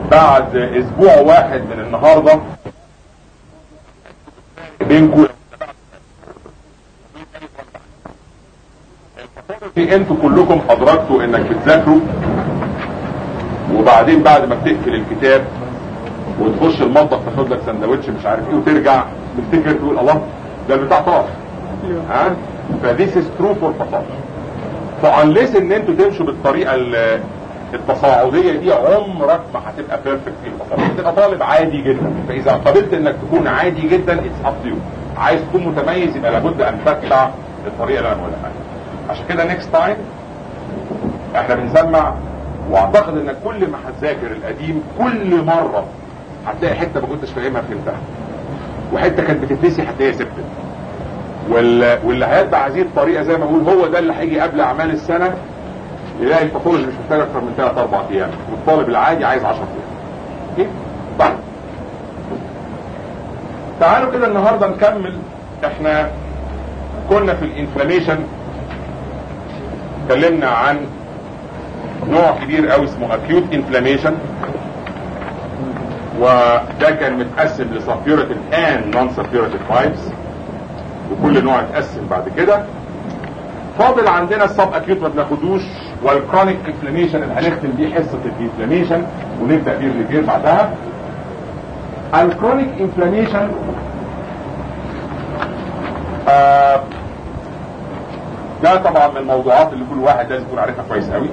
بعد اسبوع واحد من النهارده بينكم في انتوا كلكم ادركتوا انك بتذاكروا وبعدين بعد ما بتقفل الكتاب وتخش المطبخ تاخد لك سندوتش مش عارف ايه وترجع تفتكر تقول الله ده البتاع طار ها فذيس از ترو فور باثولوجي فانليس ان انتوا تمشوا بالطريقه ال- التصاعديه دي عمرك ما هتبقى بيرفكت في الباثولوجي هتبقى طالب عادي جدا فاذا قبلت انك تكون عادي جدا اتس اب تو عايز تكون متميز يبقى لابد ان تتبع الطريقه اللي انا بقولها لك عشان كده نيكست تايم احنا بنسمع واعتقد انك كل ما هتذاكر القديم كل مره هتلاقي حته ما كنتش فاهمها فهمتها وحته كانت بتتنسي هتلاقيها ثبتت وال... واللي هيتبع هذه الطريقه زي ما بقول هو ده اللي هيجي قبل اعمال السنه يلاقي الباثولوجي مش محتاج اكتر من 3 4 ايام والطالب العادي عايز 10 ايام اوكي طيب تعالوا كده النهارده نكمل احنا كنا في الانفلاميشن اتكلمنا عن نوع كبير قوي اسمه اكيوت انفلاميشن وده كان متقسم لسابيوريتيف and نون سابيوريتيف تايبس وكل نوع اتقسم بعد كده فاضل عندنا السب اكيوت ما بناخدوش والكرونيك انفلاميشن اللي هنختم بيه حصه الانفلاميشن ونبدا بيه الريفير بعدها الكرونيك انفلاميشن آه ده طبعا من الموضوعات اللي كل واحد لازم يكون عارفها كويس قوي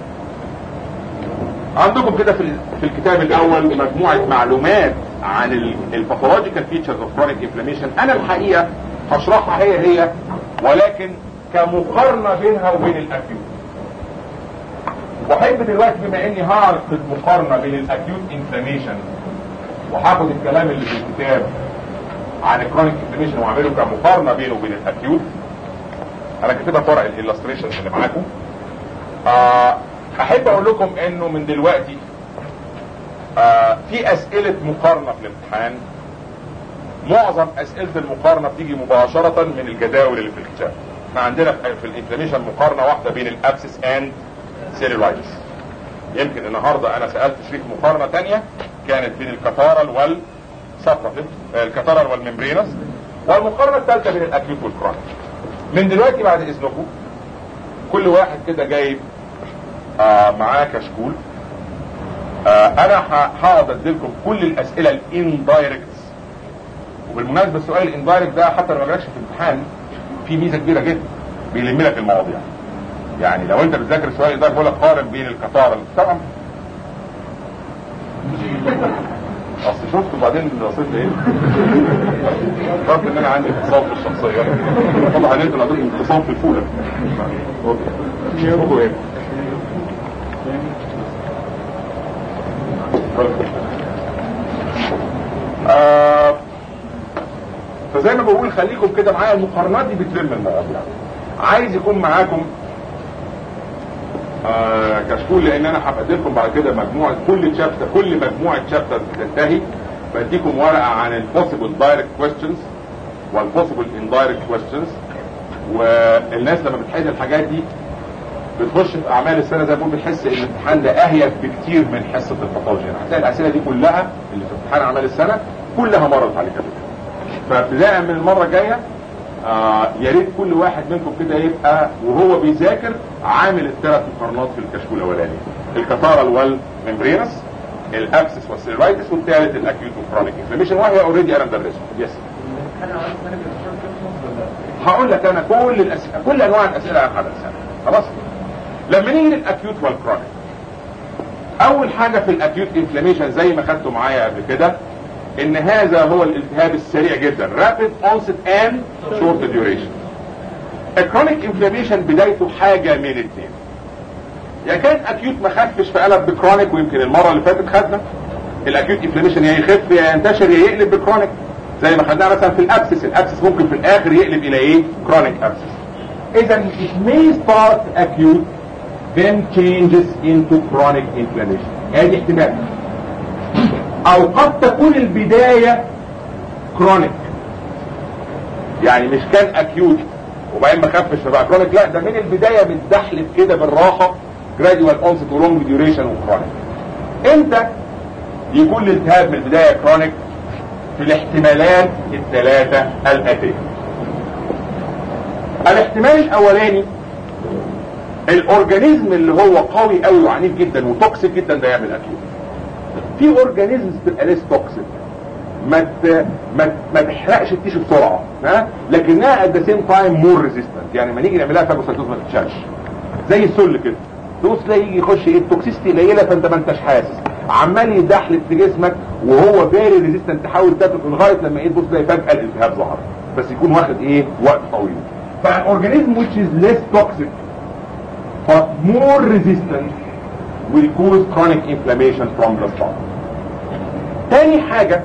عندكم كده في ال- في الكتاب الاول مجموعه معلومات عن الباثولوجيكال فيتشرز اوف كرونيك انفلاميشن انا الحقيقه هشرحها هي هي ولكن كمقارنه بينها وبين الاكيوت واحب دلوقتي بما اني هعقد مقارنه بين الاكيوت انفلاميشن وهاخد الكلام اللي في الكتاب عن الكرونيك انفلاميشن واعمله كمقارنه بينه وبين الاكيوت انا كاتبها في ورق الالستريشن اللي معاكم آه احب اقول لكم انه من دلوقتي آه في اسئله مقارنه في الامتحان معظم اسئله المقارنه بتيجي مباشره من الجداول اللي في الكتاب احنا عندنا في في الانفلاميشن مقارنه واحده بين الابسس اند سيلولايتس يمكن النهارده انا سالت شريك مقارنه تانية كانت بين الكتارال والسبراتيف الكتارال والممبرينس والمقارنه الثالثه بين الاكيوت والكرونيك من دلوقتي بعد اذنكم كل واحد كده جايب آه معاه كشكول آه انا ه- هقعد اديلكم كل الاسئله الاندايركت وبالمناسبه السؤال الاندايركت ده حتى لو ما جالكش في الامتحان في ميزه كبيره جدا بيلم لك المواضيع يعني لو انت بتذاكر السؤال الاندايركت بيقول لك قارن بين القطار طبعا اصل شفت وبعدين رصيت ايه؟ عرفت ان انا عندي اتصال في الشخصيه طبعا انت اللي عندكم اتصال في الفوله اوكي شوفوا ايه آه فزي ما بقول خليكم كده معايا المقارنات دي بتلم المواضيع عايز يكون معاكم آه كشكول لان انا هبقى لكم بعد كده مجموعه كل شابتر كل مجموعه شابتر بتنتهي بديكم ورقه عن البوسيبل دايركت كويستشنز والبوسيبل اندايركت كويستشنز والناس لما بتحل الحاجات دي بتخش في اعمال السنه زي ما بقول بتحس ان الامتحان ده اهيف بكتير من حصه الباثولوجي يعني هتلاقي الاسئله دي كلها اللي في امتحان اعمال السنه كلها مرت عليك كده فابتداء من المره الجايه آه يا ريت كل واحد منكم كده يبقى وهو بيذاكر عامل الثلاث مقارنات في الكشكول الاولاني الكتارال والممبرينس الابسس والسيرايتس والثالث الاكيوت والكرونيك انفلاميشن وهي اوريدي انا مدرسها يس هقول لك انا كل الاسئله كل انواع الاسئله عن هذا السنه خلاص لما نيجي للاكيوت والكرونيك اول حاجه في الاكيوت انفلاميشن زي ما خدتوا معايا قبل كده ان هذا هو الالتهاب السريع جدا rapid onset and short duration الكرونيك انفلاميشن بدايته حاجه من اثنين يا كان اكيوت ما خفش فقلب بكرونيك ويمكن المره اللي فاتت خدنا الاكيوت انفلاميشن يا يخف يا ينتشر يا يقلب بكرونيك زي ما خدناها مثلا في الابسس الابسس ممكن في الاخر يقلب الى ايه كرونيك ابسس اذا it may start acute then changes into chronic inflammation ادي احتمال او قد تكون البداية كرونيك يعني مش كان اكيوت وبعدين ما خفش فبقى كرونيك لا ده من البداية بتدحلب كده بالراحة gradual onset ولونج duration وكرونيك امتى يكون الالتهاب من البدايه كرونيك في الاحتمالات الثلاثه الاتيه الاحتمال الاولاني الاورجانيزم اللي هو قوي قوي وعنيف جدا وتوكسيك جدا ده يعمل اكيوت في اورجانيزمز بتبقى ليس توكسيك ما ت... ما ما تحرقش التيشو بسرعه ها لكنها ات ذا سيم تايم مور ريزيستنت يعني لما نيجي نعملها فاجوسايتوز ما تتشالش زي السل كده تبص تلاقي يجي يخش ايه التوكسيستي قليله فانت ما انتش حاسس عمال يدحلب في جسمك وهو فيري ريزيستنت تحاول تاكل لغايه لما ايه تبص تلاقي فجاه الالتهاب ظهر بس يكون واخد ايه وقت طويل فالاورجانيزم which is less toxic but more resistant will cause chronic inflammation from the start تاني حاجة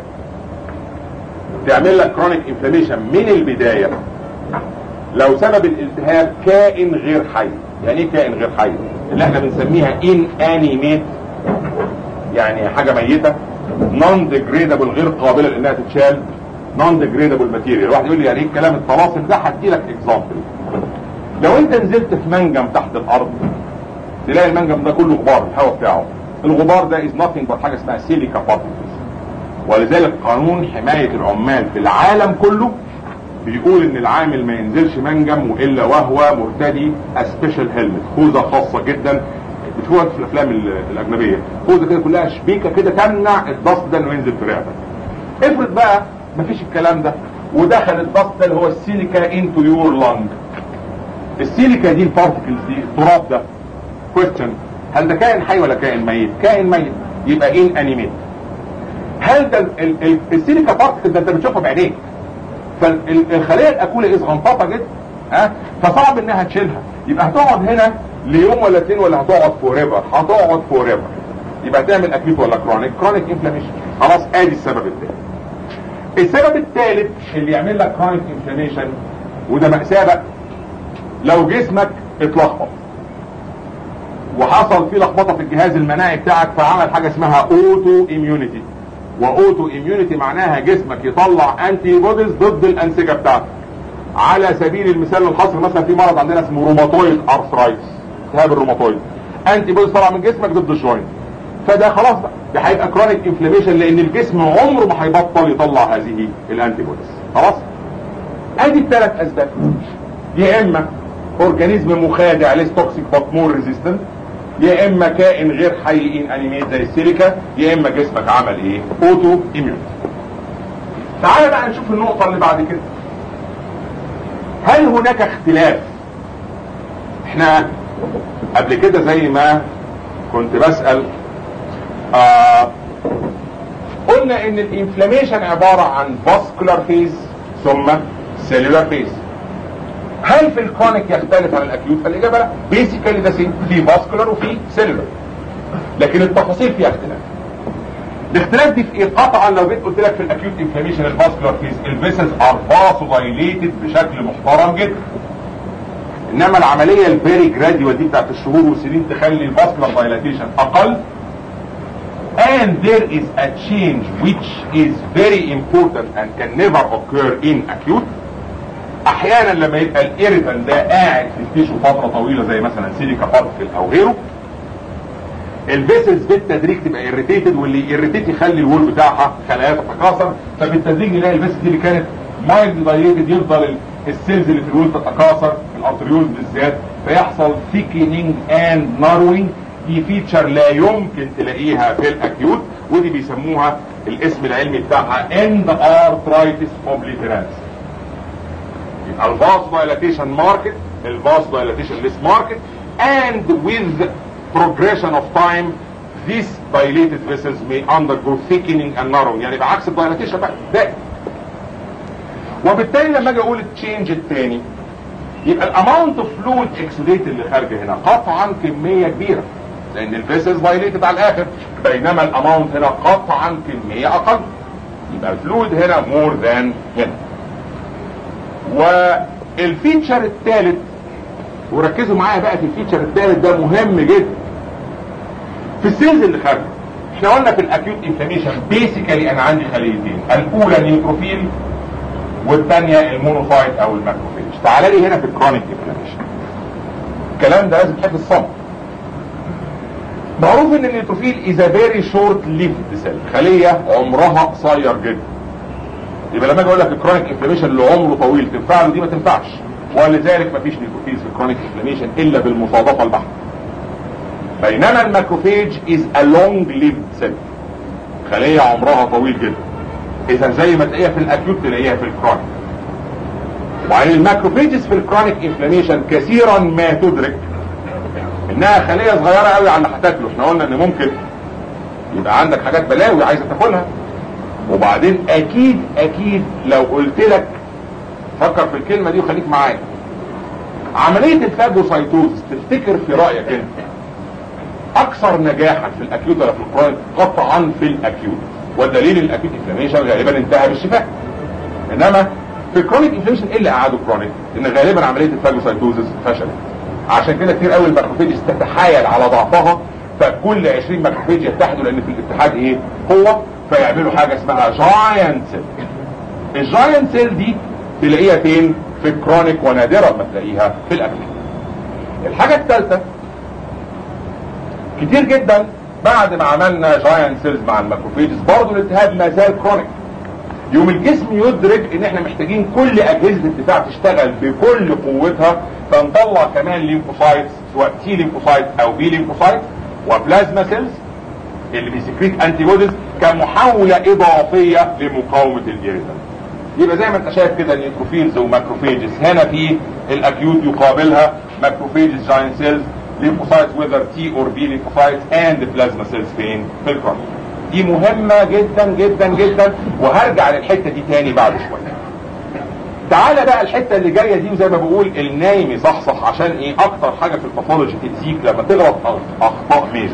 تعمل لك chronic inflammation من البداية لو سبب الالتهاب كائن غير حي يعني ايه كائن غير حي اللي احنا بنسميها inanimate يعني حاجة ميتة non degradable غير قابلة لانها تتشال non degradable material واحد يقول لي يعني ايه الكلام الطلاسم ده هدي لك example لو انت نزلت في منجم تحت الارض تلاقي المنجم ده كله غبار الهواء بتاعه الغبار ده is nothing but حاجه اسمها سيليكا particles ولذلك قانون حماية العمال في العالم كله بيقول ان العامل ما ينزلش منجم والا وهو مرتدي سبيشال هيلمت خوذه خاصه جدا بتشوفها في الافلام ال- الاجنبيه خوذه كده كلها شبيكه كده تمنع الضغط ده انه ينزل في رقبتك افرض بقى مفيش الكلام ده ودخل الضغط ده اللي هو السيليكا انتو يور لانج السيليكا دي البارتكلز دي التراب ده كويستشن هل ده كائن حي ولا كائن ميت كائن ميت يبقى ان انيميت هل ده ال- ال- ال- السيليكا بارتكل ده انت بتشوفها بعينيك فالخليه الاكوله صغنططه جدا ها فصعب انها تشيلها يبقى هتقعد هنا ليوم ولا اتنين ولا هتقعد فور ايفر هتقعد فور ايفر يبقى تعمل اكيوت ولا كرونيك كرونيك انفلاميشن خلاص ادي السبب الثاني السبب الثالث اللي يعمل لك كرونيك انفلاميشن وده مأساة بقى لو جسمك اتلخبط وحصل فيه لخبطه في الجهاز المناعي بتاعك فعمل حاجه اسمها اوتو اميونيتي واوتو اميونيتي معناها جسمك يطلع انتي بوديز ضد الانسجه بتاعته على سبيل المثال الحصر مثلا في مرض عندنا اسمه روماتويد ارثرايتس التهاب الروماتويد انتي بوديز طالعه من جسمك ضد الجوينت فده خلاص بقى ده هيبقى كرونيك انفلاميشن لان الجسم عمره ما هيبطل يطلع هذه الانتي بوديز خلاص ادي الثلاث اسباب يا اما اورجانيزم مخادع ليس توكسيك بات مور ريزيستنت يا اما كائن غير حي ان انيميت زي السيليكا يا اما جسمك عمل ايه اوتو اميون تعال بقى نشوف النقطه اللي بعد كده هل هناك اختلاف احنا قبل كده زي ما كنت بسأل آه قلنا ان الانفلاميشن عبارة عن فاسكولار فيز ثم سيلولار فيز هل في الكرونيك يختلف عن الاكيوت فالاجابه لا بيسيكالي ده سيم في فاسكولار وفي سيلولار لكن التفاصيل فيها اختلاف الاختلاف دي في ايه قطعا لو جيت قلت لك في الاكيوت انفلاميشن الفاسكولار فيز الفيسلز ار فاسو دايليتد بشكل محترم جدا انما العمليه الفيري جراديوال دي بتاعت الشهور والسنين تخلي الفاسكولار دايلاتيشن اقل and there is a change which is very important and can never occur in acute احيانا لما يبقى الايريتان ده قاعد في التيشو فتره طويله زي مثلا سيليكا بارتكل او غيره الفيسلز بالتدريج تبقى irritated واللي irritate يخلي الوول بتاعها خلايا تتكاثر فبالتدريج نلاقي الفيسلز دي اللي كانت مايلد دايليتد يفضل ال- السيلز اللي في الوول تتكاثر الارتريول بالذات فيحصل ثيكنينج اند ناروينج دي فيتشر لا يمكن تلاقيها في الاكيوت ودي بيسموها الاسم العلمي بتاعها اند ارترايتس اوبليترانس يبقى الفاس دايلاتيشن ماركت الفاس دايلاتيشن ليس ماركت and with progression of time these dilated vessels may undergo thickening and narrowing يعني بعكس الدايلاتيشن بقى ده وبالتالي لما اجي اقول التشينج الثاني يبقى الاماونت اوف فلويد اكسوديت اللي خارجه هنا قطعا كميه كبيره لان الفيسلز دايليتد على الاخر بينما الاماونت هنا قطعا كميه اقل يبقى الفلويد هنا مور ذان هنا والفيتشر الثالث وركزوا معايا بقى في الفيتشر الثالث ده مهم جدا في السيلز اللي خارجه احنا قلنا في الاكيوت انفلاميشن بيسيكالي انا عندي خليتين الاولى نيوتروفيل والثانيه المونوفايت او الماكروفيج تعال لي هنا في الكرونيك انفلاميشن الكلام ده لازم تحب الصمت معروف ان النيوتروفيل از فيري شورت ليفد سيل خليه عمرها قصير جدا يبقى لما اجي اقول لك الكرونيك انفلاميشن اللي عمره طويل تنفع له دي ما تنفعش ولذلك مفيش نيوتروفيلز في الكرونيك انفلاميشن الا بالمصادفه البحته بينما الماكروفيج از ا لونج ليفد سيل خليه عمرها طويل جدا اذا زي ما تلاقيها في الاكيوت تلاقيها في الكرونيك وعن الماكروفيجز في الكرونيك انفلاميشن كثيرا ما تدرك انها خليه صغيره قوي على اللي هتاكله احنا قلنا ان ممكن يبقى عندك حاجات بلاوي عايزه تاكلها وبعدين اكيد اكيد لو قلت لك فكر في الكلمه دي وخليك معايا عمليه الفاجوسايتوز تفتكر في رايك انت اكثر نجاحا في الاكيوت ولا في الكرونيك قطعا في الاكيوت والدليل ان الاكيوت انفلاميشن غالبا انتهى بالشفاء انما في الكرونيك انفلاميشن ايه اللي قعدوا كرونيك ان غالبا عمليه الفاجوسايتوزس فشلت عشان كده كتير قوي الماكروفيج تتحايل على ضعفها فكل 20 ماكروفيج يتحدوا لان في الاتحاد ايه قوه فيعملوا حاجه اسمها جاينت سيل الجاينت سيل دي تلاقيها فين في الكرونيك ونادرا ما تلاقيها في الاكيوت الحاجه الثالثه كتير جدا بعد ما عملنا جاينت سيلز مع الماكروفيجز برضه الالتهاب ما زال كرونيك يوم الجسم يدرك ان احنا محتاجين كل اجهزه الدفاع تشتغل بكل قوتها فنطلع كمان ليمفوسايتس سواء تي ليمفوسايت او بي ليمفوسايت وبلازما سيلز اللي بيسكريت انتي بوديز كمحاوله اضافيه لمقاومه الجيريتال يبقى زي ما انت شايف كده نيوتروفيلز وماكروفيجز هنا في الاكيوت يقابلها ماكروفيجز جاين سيلز lymphocytes whether T or B lymphocytes and plasma cells فين في الكرونيك دي مهمة جدا جدا جدا وهرجع للحتة دي تاني بعد شوية تعالى بقى الحتة اللي جاية دي وزي ما بقول النايم يصحصح عشان ايه اكتر حاجة في الباثولوجي تأذيك لما تغلط اخطاء ميجر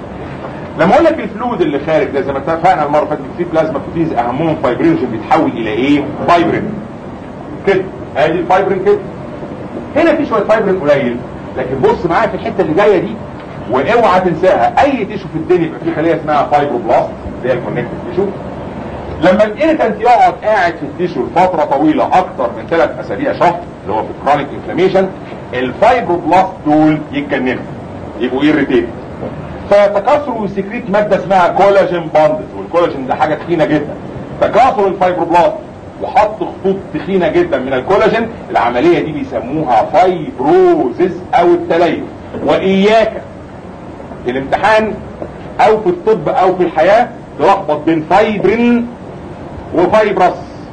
لما اقول لك الفلويد اللي خارج ده زي ما اتفقنا المره اللي فاتت في بلازما بروتيز اهمهم فايبرينوجين بيتحول الى ايه؟ فايبرين كده ادي الفايبرين كده هنا في شويه فايبرين قليل لكن بص معايا في الحته اللي جايه دي واوعى تنساها اي تيشو في الدنيا يبقى في خليه اسمها فايبروبلاست اللي هي الكونكتيف تيشو لما الانتنت يقعد قاعد في التيشو لفتره طويله اكتر من ثلاث اسابيع شهر اللي هو في الكرونيك انفلاميشن الفايبروبلاست دول يتجننوا يبقوا ايريتيت فيتكاثروا ويسكريت ماده اسمها كولاجين باندز والكولاجين ده حاجه تخينه جدا تكاثر الفايبروبلاست وحط خطوط تخينه جدا من الكولاجين العمليه دي بيسموها فايبروزيس او التليف واياك الامتحان او في الطب او في الحياه تلخبط بين فايبرين وفايبرس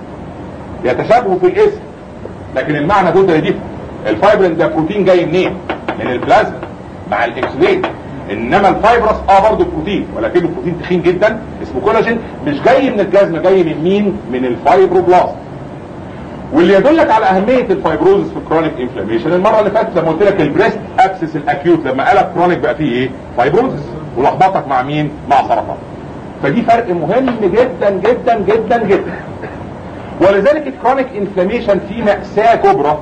يتشابهوا في الاسم لكن المعنى توتالي دي الفايبرين ده بروتين جاي منين؟ من البلازما مع الاكسليت انما الفايبرس اه برضه بروتين ولكنه بروتين تخين جدا اسمه كولاجين مش جاي من البلازما جاي من مين؟ من الفايبروبلاست واللي يدلك على اهميه الفايبروزس في الكرونيك انفلاميشن المره اللي فاتت لما قلت لك البريست ابسس الاكيوت لما قلب كرونيك بقى فيه ايه؟ فايبروزس ولخبطك مع مين؟ مع سرطان فدي فرق مهم جدا جدا جدا جدا ولذلك الكرونيك انفلاميشن فيه مأساة كبرى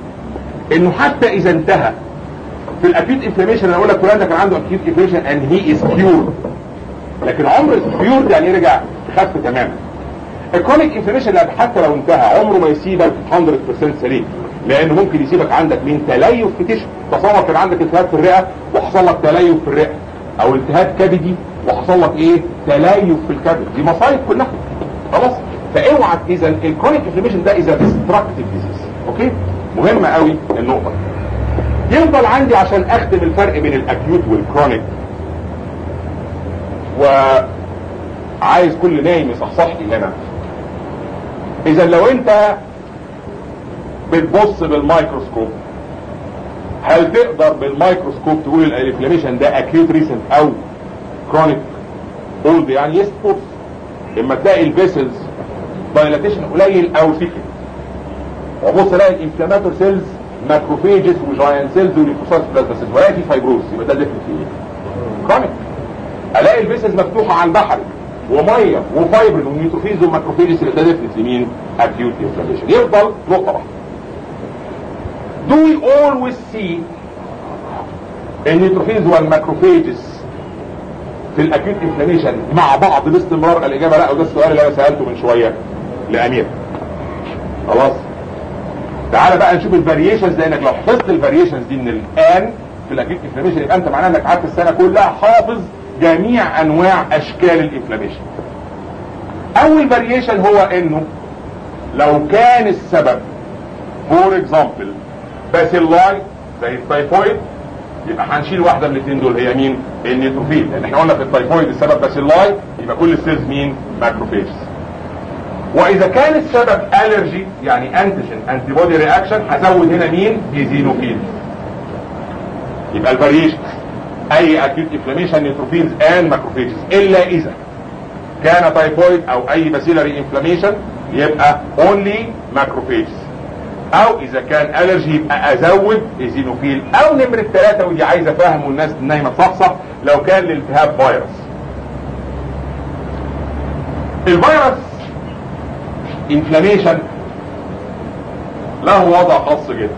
انه حتى اذا انتهى في الاكيوت انفلاميشن انا اقول لك فلان ده كان عنده اكيوت انفلاميشن اند هي از كيور لكن عمر الكيور يعني رجع خف تماما الكرونيك انفلاميشن حتى لو انتهى عمره ما يسيبك 100% سليم لانه ممكن يسيبك عندك مين تليف في تشو تصور كان عندك التهاب في الرئه وحصل لك تليف في الرئه او التهاب كبدي وحصل لك ايه تليف في الكبد دي مصايب كلها خلاص فاوعى اذا الكرونيك انفلاميشن ده اذا ديستراكتيف ديزيز اوكي مهمه قوي النقطه يفضل عندي عشان اخدم الفرق بين الاكيوت والكرونيك وعايز كل نايم يصحصح لي هنا اذا لو انت بتبص بالميكروسكوب هل تقدر بالميكروسكوب تقول الانفلاميشن ده اكيوت ريسنت او كرونيك اولد يعني يس فورس اما تلاقي الفيسلز دايلاتيشن قليل او سيكل وابص الاقي الانفلاماتور سيلز ماكروفيجز وجاين سيلز وليفوسايتس بلازما سيلز ولا في فايبروز يبقى ده ديفنت في ايه؟ كرونيك الاقي الفيسلز مفتوحه على البحر وميه وفايبرين ونيوتروفيز وماكروفيجز يبقى ده ديفنت مين؟ اكيوت انفلاميشن يفضل نقطه واحده Do we always see النيوتروفيز والماكروفيجز في الاكيوت انفلاميشن مع بعض باستمرار الاجابه لا وده السؤال اللي انا سالته من شويه لامير خلاص تعالى بقى نشوف الفاريشنز لانك لو حفظت الفاريشنز دي من الان في الاكيوت انفلاميشن يبقى انت معناه انك قعدت السنه كلها حافظ جميع انواع اشكال الانفلاميشن اول فاريشن هو انه لو كان السبب فور اكزامبل باسيلاي زي التايفويد يبقى هنشيل واحده من الاثنين دول هي مين النيتروفيل لان احنا قلنا في التايفويد السبب باسيلاي يبقى كل السيلز مين ماكروفيجز واذا كان السبب الرجي يعني انتيجين انتي بودي رياكشن هزود هنا مين ايزينوفيل يبقى الفاريشن اي اكيوت انفلاميشن نيتروفيلز اند ماكروفيجز الا اذا كان تايفويد او اي باسيلاري انفلاميشن يبقى اونلي ماكروفيجز او اذا كان الرجي يبقى ازود ايزينوفيل او نمرة ثلاثة ودي عايزة فهم والناس نايمة تصحصح لو كان الالتهاب فيروس الفيروس انفلاميشن له وضع خاص جدا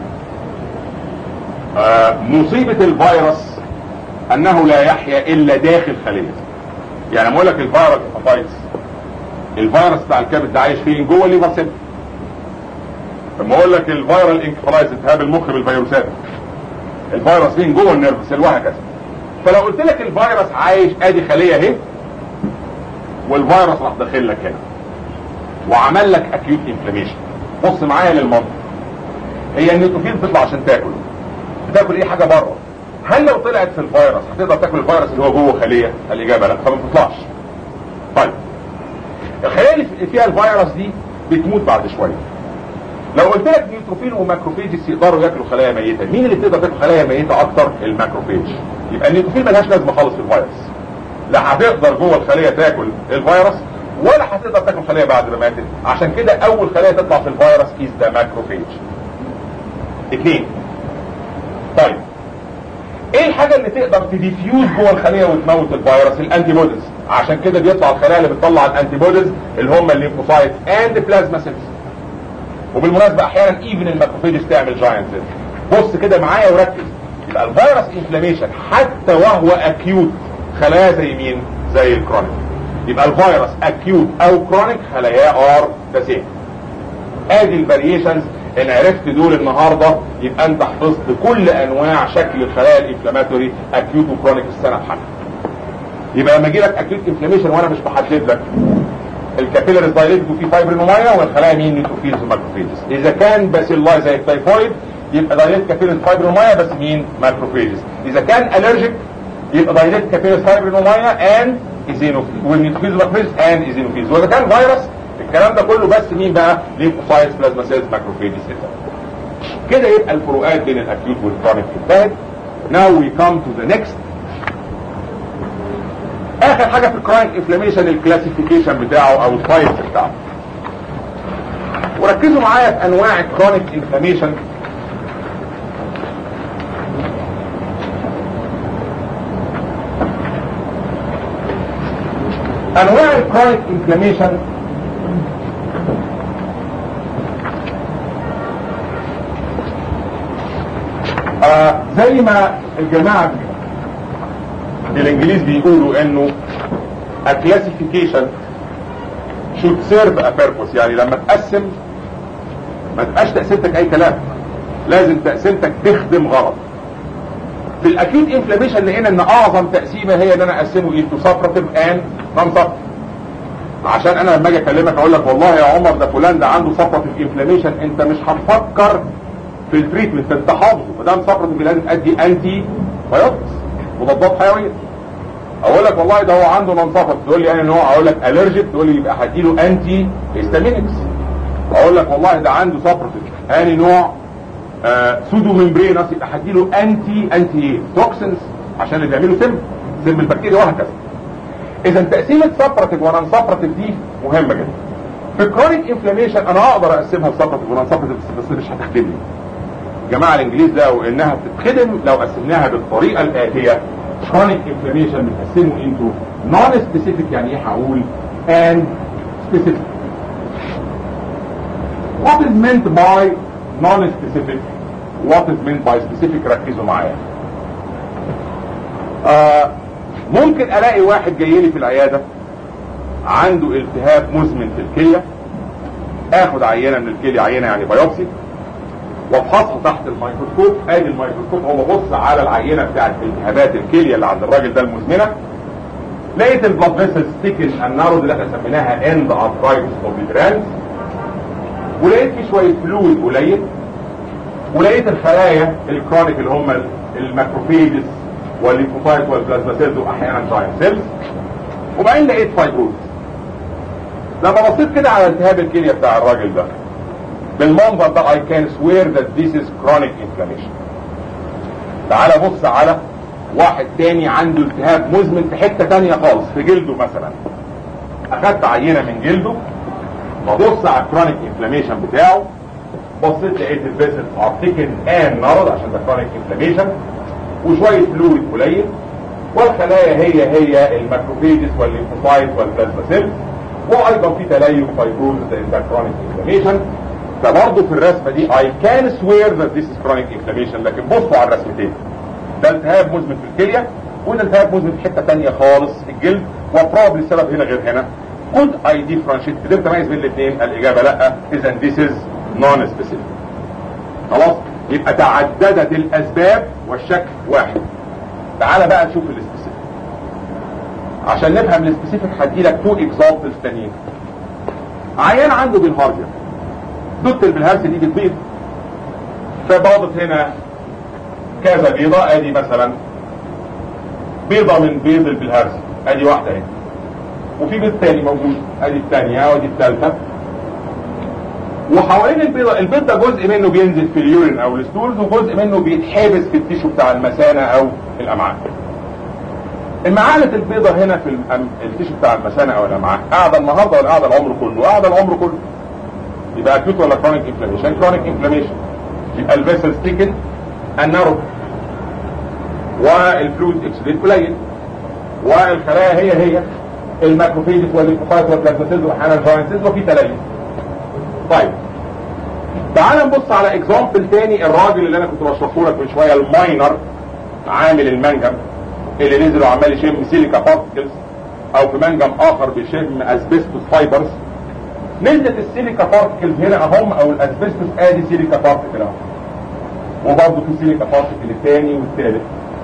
آه مصيبة الفيروس انه لا يحيا الا داخل خلية يعني لما اقول لك الفيروس هيباتايتس الفيروس بتاع الكبد ده عايش فين جوه الليفر سيل لما اقول لك الفيرال انكفالايز التهاب المخ بالفيروسات الفيروس فين جوه النيرف سيل وهكذا فلو قلت لك الفيروس عايش ادي خليه اهي والفيروس راح داخل لك هنا وعمل لك اكيوت انفلاميشن بص معايا للمنطق هي النيوتروفيل بتطلع عشان تاكل بتاكل ايه حاجه بره هل لو طلعت في الفيروس هتقدر تاكل الفيروس اللي هو جوه خليه الاجابه لا فما بتطلعش طيب الخليه اللي فيها الفيروس دي بتموت بعد شويه لو قلت لك نيوتروفيل وماكروفيجز يقدروا ياكلوا خلايا ميته مين اللي بتقدر تاكل خلايا ميته اكتر الماكروفيج يبقى النيوتروفيل ملهاش لازمه خالص في الفيروس لا هتقدر جوه الخليه تاكل الفيروس ولا هتقدر تاكل خليه بعد ما ماتت عشان كده اول خليه تطلع في الفيروس از ذا ماكروفيج اثنين طيب ايه الحاجه اللي تقدر تديفيوز جوه الخليه وتموت الفيروس الانتي بوديز عشان كده بيطلع الخلايا اللي بتطلع الانتي بوديز اللي هم الليمفوسايت اند بلازما سيلز وبالمناسبة احيانا ايفن الماكروفيجز تعمل جاينت سيل بص كده معايا وركز يبقى الفيروس انفلاميشن حتى وهو اكيوت خلايا زي مين زي الكرونيك يبقى الفيروس اكيوت او كرونيك خلايا ار ذا سيم ادي الفاريشنز ان عرفت دول النهارده يبقى انت حفظت كل انواع شكل الخلايا الانفلاماتوري اكيوت وكرونيك السنه بحالها يبقى لما يجي لك اكيوت انفلاميشن وانا مش بحدد لك الكابيلاريز دايليتد وفي فايبرينومايا والخلايا مين نيوتروفيلز وماكروفيجز اذا كان باسيلاي زي التايفويد يبقى دايليت كابيلاريز فايبرينومايا بس مين ماكروفيجز اذا كان الرجيك يبقى دايليت كابيلاريز فايبرينومايا اند ايزينوفيلز والنيوتروفيلز وماكروفيجز اند ايزينوفيلز واذا كان فيروس الكلام ده كله بس مين بقى ليمفوسايتس بلازما سيلز ماكروفيجز كده يبقى الفروقات بين الاكيوت والكرونيك انتهت now we come to the next اخر حاجة في الكرونيك انفلاميشن الكلاسيفيكيشن بتاعه او التايب بتاعه وركزوا معايا في انواع الكرونيك انفلاميشن انواع الكرونيك انفلاميشن آه زي ما الجماعه الانجليز بيقولوا انه a classification should serve a purpose يعني لما تقسم ما تبقاش تقسيمتك اي كلام لازم تقسيمتك تخدم غرض في الاكيوت انفلاميشن لقينا ان اعظم تقسيمه هي ان انا اقسمه into suppurative and non عشان انا لما اجي اكلمك اقول لك والله يا عمر ده فلان ده عنده suppurative انفلاميشن انت مش هتفكر في التريتمنت انت حافظه ما دام suppurative لازم ادي انتي بايوتكس مضادات حيويه اقول لك والله ده هو عنده منصفط تقول لي انا نوع اقول لك الرجيك تقول لي يبقى هديله انتي هيستامينكس اقول لك والله ده عنده سبرتيف اني نوع آه سودو ممبرينس يبقى هديله انتي انتي ايه توكسنز عشان اللي بيعملوا سم سم البكتيريا وهكذا اذا تقسيمه سبرتيف ونان سبرتيف دي مهمه جدا في الكرونيك انفلاميشن انا اقدر اقسمها لسبرتيف ونان سبرتيف بس مش هتخدمني جماعه الانجليز لقوا انها بتتخدم لو قسمناها بالطريقه الاتيه chronic inflammation بنقسمه into non-specific يعني ايه هقول and specific what is meant by non-specific what is meant by specific ركزوا معايا آه ممكن الاقي واحد جاي لي في العياده عنده التهاب مزمن في الكليه اخد عينه من الكليه عينه يعني بايوبسي وافحصه تحت الميكروسكوب ادي الميكروسكوب هو ببص على العينه بتاعت التهابات الكليه اللي عند الراجل ده المزمنه لقيت البلاد فيسل ستيكن النارود اللي احنا سميناها اند ارترايتس اوف الجرانز ولقيت في شويه فلويد قليل ولقيت الخلايا الكرونيك اللي هم الماكروفيجز والليمفوسايت والبلازما سيلز واحيانا جاين سيلز وبعدين لقيت فايبروز لما بصيت كده على التهاب الكليه بتاع الراجل ده بالمنظر ده I can swear that this is chronic inflammation تعال بص على واحد تاني عنده التهاب مزمن في حتة تانية خالص في جلده مثلا اخدت عينة من جلده ببص على الكرونيك انفلاميشن بتاعه بصيت لقيت الفيسل ارتكن ان مرض عشان ده كرونيك انفلاميشن وشوية فلويد قليل والخلايا هي هي الماكروفيجز والليمفوسايت والبلازما سيلز وايضا في تليف فايبروز ده كرونيك انفلاميشن فبرضه في الرسمه دي I can swear that this is chronic inflammation لكن بصوا على الرسمتين ده التهاب مزمن في الكليه وده التهاب مزمن في حته ثانيه خالص في الجلد وبروبلي السبب هنا غير هنا could I differentiate قدرت اميز بين الاثنين الاجابه لا اذا this is non specific خلاص يبقى تعددت الاسباب والشكل واحد تعال بقى نشوف السبيسيفيك عشان نفهم السبيسيفيك هدي لك تو اكزامبلز تانيين عيان عنده بالهارجر دوت البلهارس دي بتبيض فباضت هنا كذا بيضة ادي مثلا بيضة من بيض البلهارس ادي واحدة اهي وفي بيض تاني موجود ادي الثانية وادي الثالثة وحوالين البيضة البيض ده جزء منه بينزل في اليورين او الستولز وجزء منه بيتحبس في التيشو بتاع المثانة او الامعاء المعالة البيضة هنا في التيشو بتاع المثانة او الامعاء قاعدة النهاردة ولا قاعدة العمر كله قاعدة العمر كله يبقى اكيوت ولا كرونيك انفلاميشن كرونيك انفلاميشن يبقى الفيسل ستيكن النارو والفلويد اكسليت قليل والخلايا هي هي الماكروفيجز والليمفوسايت والبلازماتيز واحيانا الجوينتيز وفي تليف طيب تعال نبص على اكزامبل تاني الراجل اللي انا كنت بشرحه لك من شويه الماينر عامل المنجم اللي نزل وعمال يشم سيليكا بارتكلز او في منجم اخر بيشم اسبستوس فايبرز نزلت السيليكا بارتكلز هنا اهم او الاسبستوس ادي سيليكا بارتكل اهو وبرضه في سيليكا بارتكل الثاني والثالث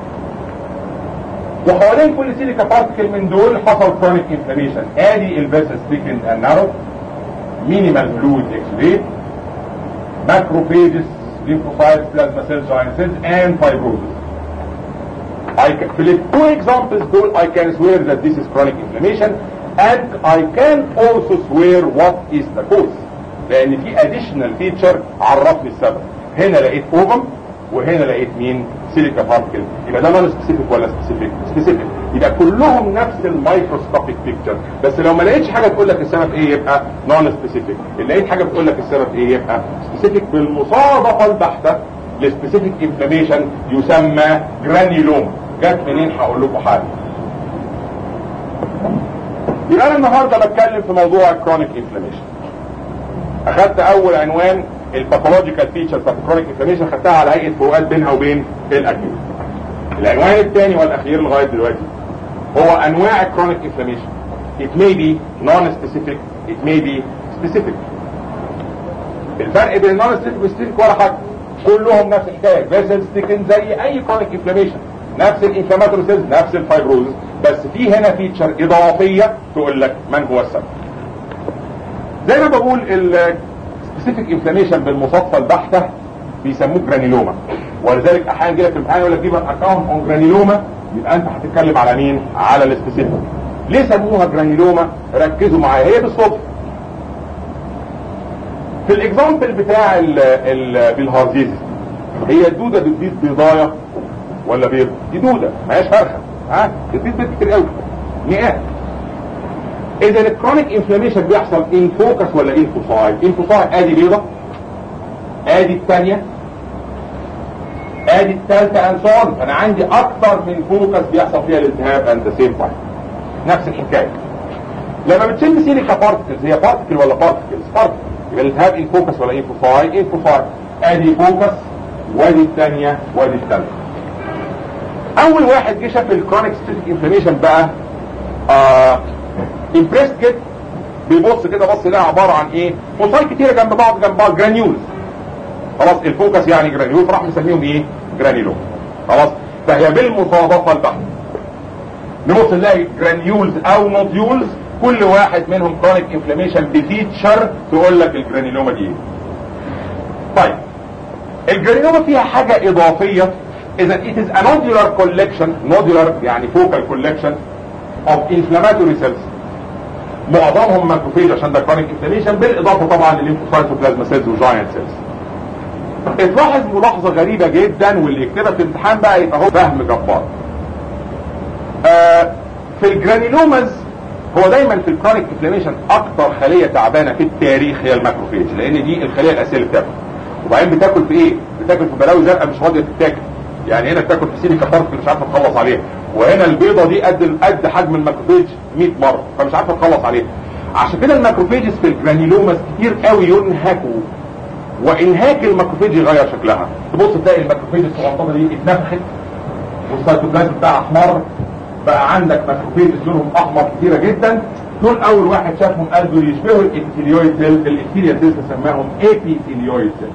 وحوالين كل سيليكا بارتكل من دول حصل كرونيك انفلاميشن ادي الفيسل ستيكن اند نارو مينيمال فلويد اكسليت ماكروفيجز lymphocytes plasma cells giant cells and fibrosis I can, في ال two examples دول I can swear that this is chronic inflammation and I can also swear what is the cause لان في additional feature عرفني السبب هنا لقيت اوفم وهنا لقيت مين سيليكا بارتكل يبقى ده نون سبيسيفيك ولا سبيسيفيك سبيسيفيك يبقى كلهم نفس المايكروسكوبيك بيكتشر بس لو ما لقيتش حاجه تقول لك السبب ايه يبقى نون سبيسيفيك اللي لقيت حاجه بتقول لك السبب ايه يبقى سبيسيفيك بالمصادفه البحته لسبيسيفيك انفلاميشن يسمى جرانيلوم جت منين هقول لكم حاجه يبقى انا النهارده بتكلم في موضوع الكرونيك انفلاميشن اخدت اول عنوان الباثولوجيكال فيتشر بتاعت الكرونيك انفلاميشن خدتها على هيئه فروقات بينها وبين الاكيوت العنوان الثاني والاخير لغايه دلوقتي هو انواع الكرونيك انفلاميشن it may be non-specific it may be specific الفرق بين non specific والspecific ولا حاجه كلهم نفس الحكايه فيسل ستيكن زي اي كرونيك انفلاميشن نفس الانفلاماتوري سيلز نفس الفايبروزس بس في هنا فيتشر اضافيه تقول لك من هو السبب زي ما بقول السبيسيفيك انفلاميشن بالمصادفه البحته بيسموه جرانيلوما ولذلك احيانا يجي لك في الامتحان يقول لك جيب اكونت اون جرانيلوما يبقى انت هتتكلم على مين؟ على السبيسيفيك ليه سموها جرانيلوما؟ ركزوا معايا هي بالصدفه في الاكزامبل بتاع البيلهارديز هي الدوده بتبيض بيضايه ولا بيض؟ دي دوده ما هياش فرخه ها بتبيض بيض كتير قوي مئات اذا الكرونيك انفلاميشن بيحصل ان فوكس ولا ان فوساي ان فوساي ادي بيضه ادي الثانيه ادي الثالثه اند سو انا عندي اكتر من فوكس بيحصل فيها الالتهاب اند ذا سيم تايم نفس الحكايه لما بتشم سيليكا بارتكلز هي بارتكل ولا بارتكلز بارتكل يبقى الالتهاب ان فوكس ولا ان فوساي ان فوساي ادي فوكس وادي الثانيه وادي الثالثه اول واحد جه شاف الكرونيك ستيتيك انفلاميشن بقى آه امبريست كده بيبص كده بص لها عباره عن ايه فصال كتيره جنب بعض جنب بعض جرانيولز خلاص الفوكس يعني جرانيول فراح مسميهم ايه جرانيلوم خلاص فهي بالمصادفه البحث نبص نلاقي جرانيولز او نوديولز كل واحد منهم كرونيك انفلاميشن بفيتشر تقول لك الجرانيلوما دي ايه طيب الجرانيلوما فيها حاجه اضافيه اذا it is a nodular collection nodular يعني focal collection of inflammatory cells معظمهم ماكروفيج عشان ده كرونيك انفلاميشن بالاضافه طبعا للليمفوسايتوبلازما سيلز وجاينت سيلز اتلاحظ ملاحظه غريبه جدا واللي يكتبها في الامتحان بقى يبقى هو فهم جبار آه في الجرانيلومز هو دايما في الكرونيك انفلاميشن اكتر خليه تعبانه في التاريخ هي الماكروفيج لان دي الخليه الاساسيه اللي بتاكل وبعدين بتاكل في ايه بتاكل في بلاوي زرقاء مش راضيه تتاكل يعني هنا بتاكل في سيليكا بارتكل مش عارفه تخلص عليها وهنا البيضه دي قد قد حجم الماكروفيج 100 مره فمش عارفه تخلص عليها عشان كده الماكروفيجز في الجرانيلومز كتير قوي ينهكوا وانهاك الماكروفيج يغير شكلها تبص تلاقي الماكروفيج الصغنطه دي اتنفخت والسيتوبلازم بتاعها احمر بقى عندك ماكروفيج لونهم احمر كتيره جدا دول اول واحد شافهم قال دول يشبهوا الابيثيليويد سيل الابيثيليال سيل سماهم ابيثيليويد سيل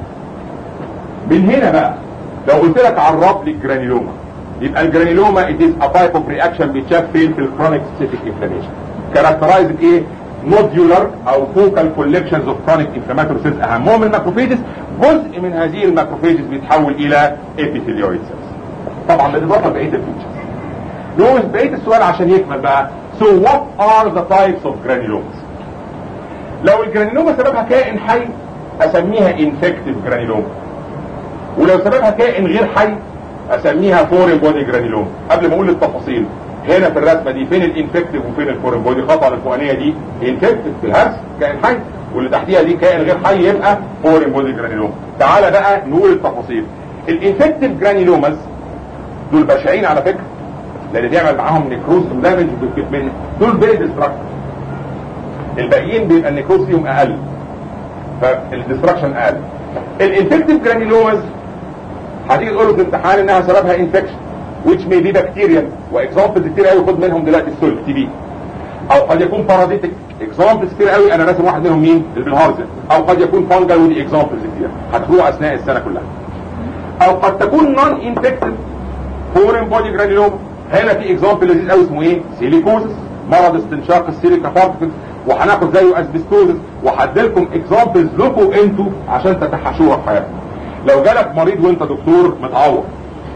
من هنا بقى لو قلت لك عرف لي الجرانيلوما يبقى الجرانيلوما it is a type of reaction بيتشاف فين في الكرونيك سيستيك انفلاميشن كاركترايز بايه نوديولار او فوكال كولكشنز اوف كرونيك انفلاماتوري سيلز اهمهم الماكروفيجز جزء من هذه الماكروفيجز بيتحول الى ابيثيليويد سيلز طبعا بالاضافه لبقيه الفيتشرز نقول بقيه السؤال عشان يكمل بقى so what are the types of granulomas لو الجرانيلوما سببها كائن حي اسميها infective جرانيلوما ولو سببها كائن غير حي اسميها فورين بودي جرانيلوما قبل ما اقول التفاصيل هنا في الرسمه دي فين الانفكتيف وفين الفورين بودي خطا الفوقانيه دي انفكتيف في الهرس كائن حي واللي تحتيها دي كائن غير حي يبقى فورين بودي جرانيلوما تعالى بقى نقول التفاصيل الانفكتيف جرانيلوماز دول بشعين على فكره لان بيعمل معاهم نيكروز ودامج من دول فيري ديستراكتيف الباقيين بيبقى النيكروز فيهم اقل فالديستراكشن اقل الانفكتيف جرانيلوماز هتيجي تقول له في الامتحان انها سببها انفكشن which may be bacterial واكزامبلز كتير قوي خد منهم دلوقتي السول تي بي او قد يكون بارازيتك اكزامبلز كتير قوي انا راسم واحد منهم مين البلهارزن او قد يكون فانجل ودي اكزامبلز كتير هتروح اثناء السنه كلها او قد تكون نون انفكتيف فورين بودي جرانيلوما هنا في اكزامبل لذيذ قوي اسمه ايه سيليكوزس مرض استنشاق السيليكا بارتكلز وهناخد زيه اسبستوزس وهديلكم اكزامبلز لكم انتوا عشان تتحاشوها في حياتكم لو جالك مريض وانت دكتور متعور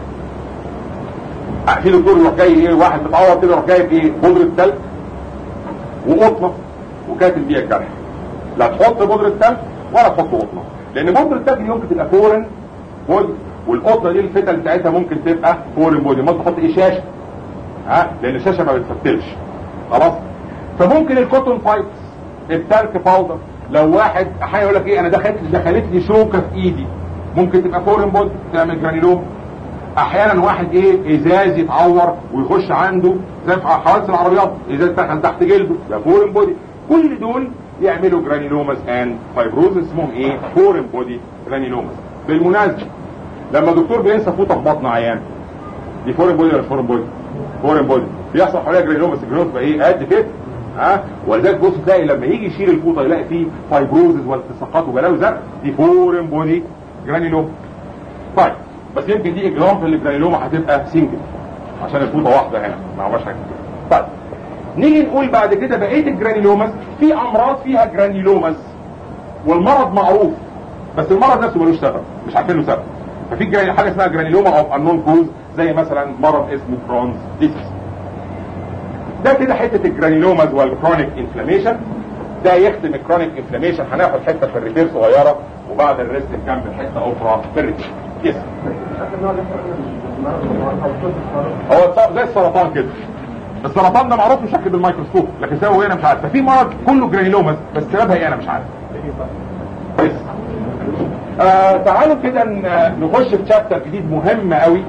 في دكتور يروح جاي ايه واحد متعور كده يروح جايب ايه بودره ثلج وقطنه وكاتب بيها الجرح لا تحط بودره ثلج ولا تحط قطنه لان بودره الثلج دي ممكن تبقى فورن بودي والقطنه دي الفتل بتاعتها ممكن تبقى فورن بودي ما تحط ايه شاشه ها لان الشاشه ما بتفتلش خلاص فممكن الكوتون بايبس التلك باودر لو واحد احيانا يقول لك ايه انا دخلت دخلت لي شوكه في ايدي ممكن تبقى فورن بودي تعمل جرانيلوم احيانا واحد ايه ازاز يتعور ويخش عنده زي في حوادث العربيات ازاز دخل تحت جلده ده فورن بودي كل دول يعملوا جرانيلوماس اند فايبروز اسمهم ايه فورن بودي جرانيلوماس بالمناسبه لما الدكتور بينسى فوطه في بطن عيان دي فورن بودي ولا فورن بودي فورن بودي بيحصل حواليها جرانيلوماس الجرانيلوماس بقى ايه قد كده ها ولذلك بص تلاقي لما يجي يشيل الفوطه يلاقي فيه فايبروزز والتصاقات وبلاوي زرق دي فورن بودي جرانيلوما طيب بس يمكن دي اجرام الجرانيلوما هتبقى سنجل عشان الفوطه واحده هنا ما هوش حاجه طيب نيجي نقول بعد كده بقيه الجرانيلوماس في امراض فيها جرانيلوماس والمرض معروف بس المرض نفسه ملوش سبب مش عارفين له سبب ففي جراني حاجه اسمها جرانيلوما اوف انون كوز زي مثلا مرض اسمه كرونز ديسيس ده كده حته الجرانيلوماز والكرونيك انفلاميشن ده يختم الكرونيك انفلاميشن هناخد حته في الريفير صغيره وبعد الريست نكمل حته اخرى في الريفير يس هو زي السرطان كده السرطان ده معروف بشكل بالميكروسكوب لكن سببه ايه انا مش عارف ففي مرض كله جرانيلوماز بس سببها ايه انا مش عارف يس آه تعالوا كده نخش في شابتر جديد مهم قوي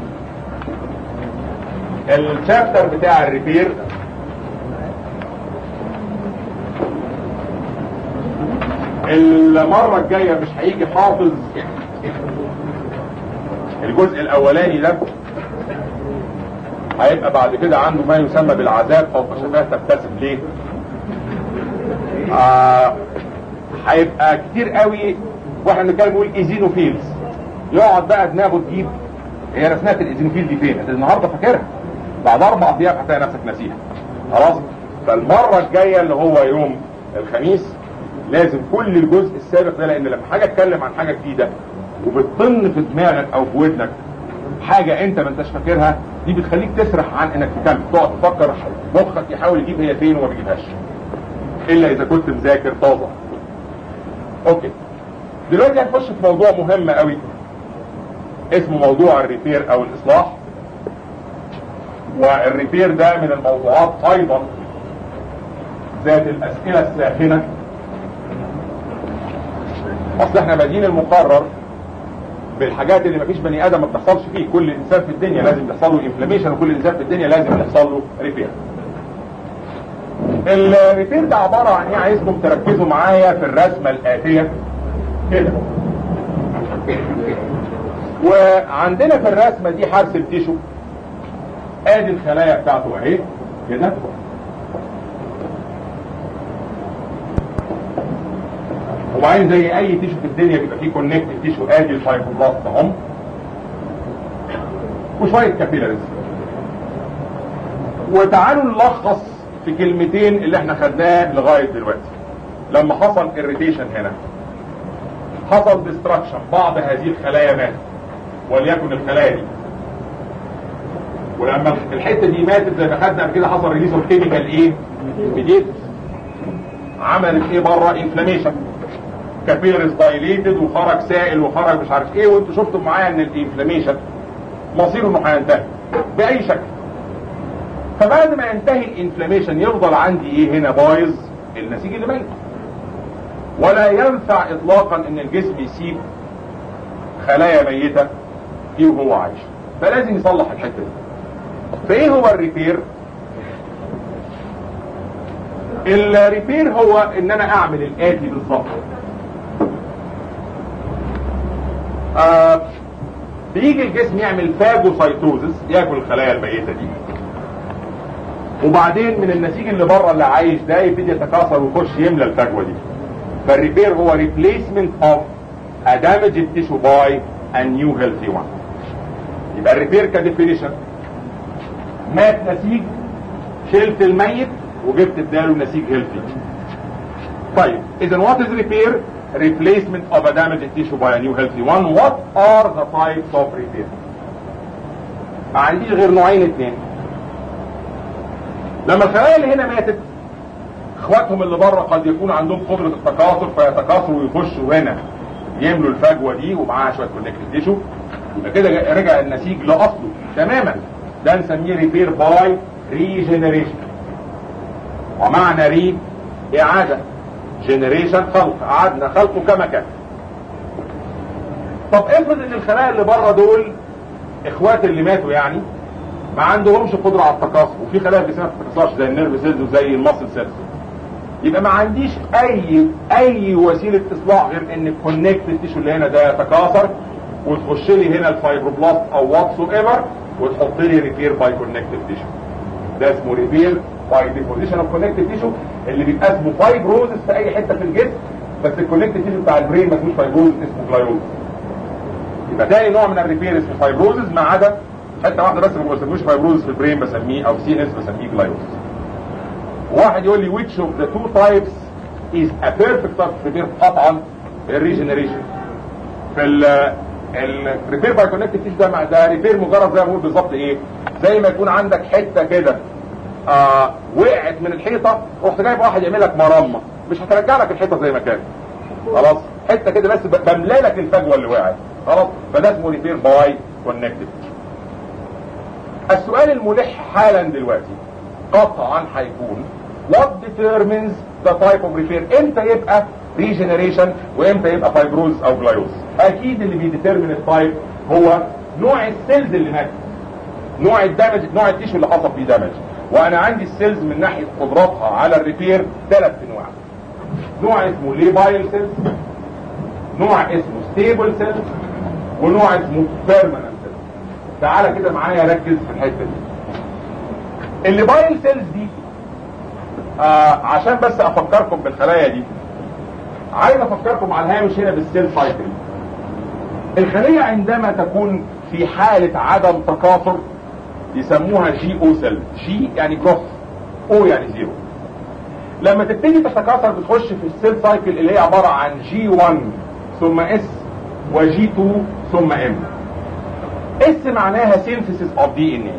الشابتر بتاع الريبير المرة الجاية مش هيجي حافظ الجزء الاولاني ده هيبقى بعد كده عنده ما يسمى بالعذاب فوق شفاه تبتسم ليه آه هيبقى كتير قوي واحنا بنتكلم نقول ايزينوفيلز يقعد بقى دماغه تجيب هي رسمه الايزينوفيل دي فين؟ انت النهارده فاكرها بعد اربع ايام هتلاقي نفسك ناسيها خلاص فالمره الجايه اللي هو يوم الخميس لازم كل الجزء السابق ده لان لما حاجه اتكلم عن حاجه جديده وبتطن في دماغك او في ودنك حاجه انت ما انتش فاكرها دي بتخليك تسرح عن انك تكمل تقعد تفكر مخك يحاول يجيب هي فين وما بيجيبهاش الا اذا كنت مذاكر طازه اوكي دلوقتي هنخش في موضوع مهم قوي اسمه موضوع الريبير او الاصلاح والريبير ده من الموضوعات ايضا ذات الاسئله الساخنه اصل احنا بادئين المقرر بالحاجات اللي مفيش بني ادم ما بتحصلش فيه كل انسان في الدنيا لازم يحصل له انفلاميشن وكل انسان في الدنيا لازم يحصل له ريبير الريبير ده عباره عن ايه عايزكم تركزوا معايا في الرسمه الاتيه كده وعندنا في الرسمه دي حرس التيشو ادي الخلايا بتاعته اهي كده وبعدين زي اي تيشو في الدنيا بيبقى فيه كونكتيف تيشو ادي الفايبروبلاست اهم وشويه كابيلاريز وتعالوا نلخص في كلمتين اللي احنا خدناه لغايه دلوقتي لما حصل اريتيشن هنا حصل ديستراكشن بعض هذه الخلايا ماتت وليكن الخلايا دي ولما الحته دي ماتت زي ما خدنا قبل كده حصل ريليز اوف كيميكال ايه؟ ميديتس عملت ايه بره انفلاميشن كابيلرز دايليتد وخرج سائل وخرج مش عارف ايه وانتوا شفتوا معايا ان الانفلاميشن مصيره انه هينتهي باي شكل فبعد ما ينتهي الانفلاميشن يفضل عندي ايه هنا بايظ النسيج اللي ميت ولا ينفع اطلاقا ان الجسم يسيب خلايا ميته فيه وهو عايش فلازم يصلح الحته دي فايه هو الريبير الريبير هو ان انا اعمل الاتي بالظبط آه بيجي الجسم يعمل فاجوسايتوزس ياكل الخلايا الميته دي وبعدين من النسيج اللي بره اللي عايش ده يبتدي يتكاثر ويخش يملى الفجوه دي فالريبير هو replacement of a damaged tissue by a new healthy one يبقى الريبير كديفينيشن مات نسيج شلت الميت وجبت اداله نسيج هيلثي طيب اذا what is repair replacement of a damaged tissue by a new healthy one what are the types of repair ما عنديش غير نوعين اتنين لما الخلايا اللي هنا ماتت اخواتهم اللي بره قد يكون عندهم قدره التكاثر فيتكاثروا ويخشوا هنا يملوا الفجوه دي ومعاها شويه كونكتيف تيشو يبقى كده رجع النسيج لاصله تماما ده نسميه ريبير باي ريجنريشن ومعنى ري اعاده جنريشن خلق قعدنا خلقه كما كان طب افرض ان الخلايا اللي بره دول اخوات اللي ماتوا يعني ما عندهمش قدره على التكاثر وفي خلايا في جسمها ما بتتكاثرش زي النيرف سيلز وزي الماسل سيلز يبقى ما عنديش اي اي وسيله اصلاح غير ان الكونكت تيشو اللي هنا ده يتكاثر وتخش لي هنا الفايبروبلاست او واتس ايفر وتحط لي ريبير باي كونكتيف تيشو ده اسمه ريبير باي ديبوزيشن اوف كونكتيف تيشو اللي بيبقى اسمه فايبروزس في اي حته في الجسم بس الكونكتيف تيشو بتاع البرين ما اسموش فايبروزس اسمه جلايوز يبقى تاني نوع من الريبير اسمه فايبروزس ما عدا حته واحده بس ما بسموش فايبروزس في البرين بسميه او سي اس بسميه جلايوز واحد يقول لي which of the two types is a perfect type of repair قطعا الريجنريشن في ال الريبير باي كونكتيف تيشو ده ده ريبير مجرد زي ما بقول بالظبط ايه زي ما يكون عندك حته كده آه وقعت من الحيطه رحت جايب واحد يعمل لك مرمى مش هترجع لك الحيطه زي ما كانت خلاص حته كده بس بملى لك الفجوه اللي وقعت خلاص فده اسمه ريبير باي كونكتيف السؤال الملح حالا دلوقتي قطعا هيكون what determines the type of repair امتى يبقى regeneration وامتى يبقى fibrosis او جلايوز اكيد اللي بيديترمن التايب هو نوع السيلز اللي ماتت نوع الدمج نوع التيشو اللي حصل فيه دمج وانا عندي السيلز من ناحيه قدراتها على الريبير ثلاث انواع نوع اسمه ليبايل سيلز نوع اسمه ستيبل سيلز ونوع اسمه بيرمننت سيلز تعالى كده معايا ركز في الحته دي الليبايل سيلز دي آه عشان بس افكركم بالخلايا دي عايز افكركم على الهامش هنا بالسيل سايكل الخلية عندما تكون في حالة عدم تكاثر يسموها جي او سيل جي يعني جروث او يعني زيرو لما تبتدي تتكاثر بتخش في السيل سايكل اللي هي عبارة عن جي 1 ثم اس وجي 2 ثم ام اس معناها سينثيسيس اوف دي ان اي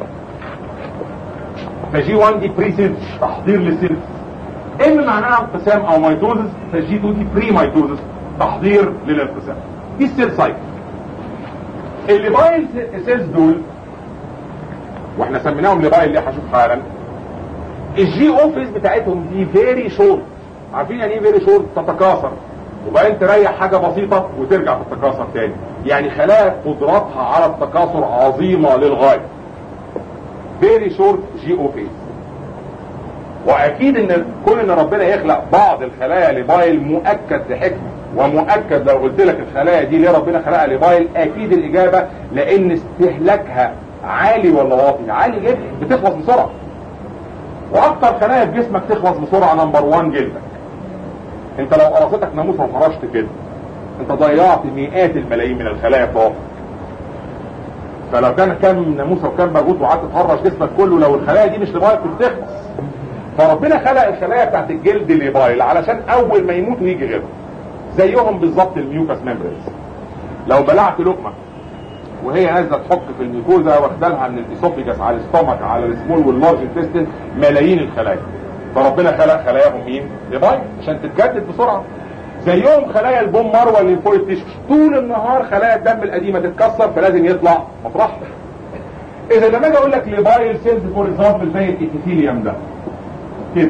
فجي 1 دي بري تحضير للسيل ام معناها انقسام او ميتوزس فجي 2 دي بري ميتوزس تحضير للانقسام دي السيل سايكل اللي بايل سيلز دول واحنا سميناهم لبايل اللي هشوف حالا الجي اوفيس بتاعتهم دي فيري شورت عارفين يعني ايه فيري شورت تتكاثر وبعدين تريح حاجة بسيطة وترجع تتكاثر تاني يعني خلايا قدراتها على التكاثر عظيمة للغاية فيري شورت جي اوفيس واكيد ان كون ان ربنا يخلق بعض الخلايا لبايل مؤكد لحكمه ومؤكد لو قلت لك الخلايا دي ليه ربنا خلقها لبايل اكيد الاجابه لان استهلاكها عالي ولا واطي عالي جدا بتخلص بسرعه واكتر خلايا في جسمك تخلص بسرعه نمبر 1 جلدك انت لو قرصتك ناموسه وفرشت كده انت ضيعت مئات الملايين من الخلايا في وقت فلو كان كام ناموسه وكام برغوث وقعدت تفرش جسمك كله لو الخلايا دي مش لبايل كنت تخلص فربنا خلق الخلايا بتاعت الجلد لبايل علشان اول ما يموتوا يجي غيرهم زيهم بالظبط الميوكاس ميمبرينز لو بلعت لقمه وهي نازله تحك في الميكوزا واخدالها من الاسوفيجاس على الاستومك على السمول واللارج انتستين ملايين الخلايا فربنا خلق خلاياهم مين؟ لبايل عشان تتجدد بسرعه زيهم خلايا البوم مروه اللي فوق التيشو طول النهار خلايا الدم القديمه تتكسر فلازم يطلع مطرحها اذا لما اجي اقول لك لبايل سيلز فور اكزامبل زي الابيثيليوم ده كده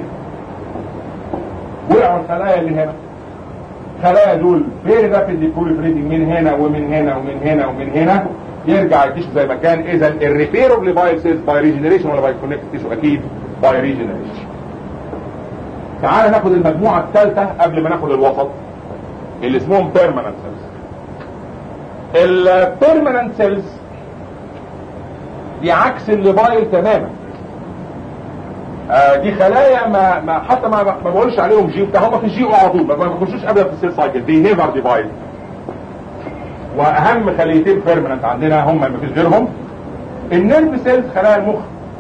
وقعوا الخلايا اللي هنا خلايا دول فيري رابيدلي بروليفريتنج من هنا ومن هنا ومن هنا ومن هنا يرجع التيشو زي ما كان اذا الريبير اوف لبايل سيلز باي ريجنريشن ولا باي كونكت تيشو اكيد باي ريجنريشن تعال ناخد المجموعه الثالثه قبل ما ناخد الوسط اللي اسمهم بيرمننت سيلز البيرمننت سيلز دي عكس الليبايل تماما آه دي خلايا ما, ما حتى ما, ما بقولش عليهم جي بتاع هم في الجي على طول ما بيخشوش ابدا في السيل سايكل دي نيفر ديفايد واهم خليتين بيرمننت عندنا هم ما فيش غيرهم النيرف سيلز خلايا المخ